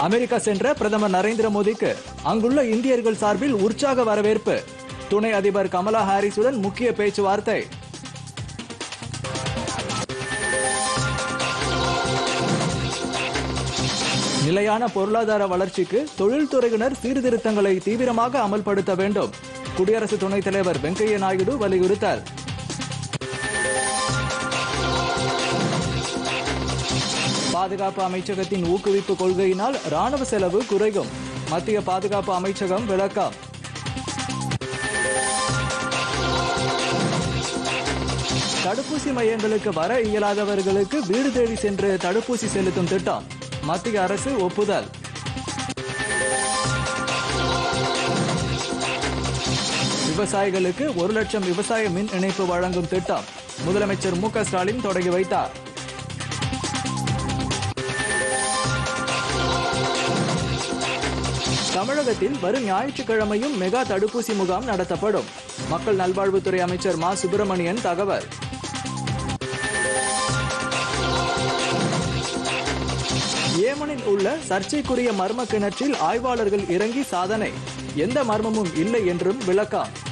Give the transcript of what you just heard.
America சென்ற பிரதமர் நரேந்திர மோடிக்கு அங்குள்ள இந்தியர்கள் சார்பில் உற்சாக வரவேற்பு துணை அதிபர் கமலா ஹாரிஸுடன் முக்கிய பேச்சுவார்த்தை நிலையான பொருளாதார வளர்ச்சிக்கு தொழில்துறையினர் சீர்திருத்தங்களை தீவிரமாக அமல்படுத்த வேண்டும் குடியரசு துணைத் தலைவர் வெங்கையா நாயுடு வலியுறுத்தல் பாதுகாப்பு அமைச்சகத்தின் ஊக்குவிப்பு கொள்கையினால் ராணுவ செலவு குறையும் மத்திய பாதுகாப்பு அமைச்சகம் விளக்கம் தடுப்பூசி மையங்களுக்கு வர இயலாதவர்களுக்கு வீடு தேடி சென்று தடுப்பூசி செலுத்தும் திட்டம் மத்திய அரசு ஒப்புதல் விவசாயிகளுக்கு ஒரு லட்சம் விவசாய மின் இணைப்பு வழங்கும் திட்டம் முதலமைச்சர் மு க ஸ்டாலின் தொடங்கி வைத்தார் தமிழகத்தில் வரும் ஞாயிற்றுக்கிழமையும் மெகா தடுப்பூசி முகாம் நடத்தப்படும் மக்கள் நல்வாழ்வுத்துறை அமைச்சர் மா சுப்பிரமணியன் தகவல் ஏமனில் உள்ள சர்ச்சைக்குரிய மர்ம கிணற்றில் ஆய்வாளர்கள் இறங்கி சாதனை எந்த மர்மமும் இல்லை என்றும் விளக்கம்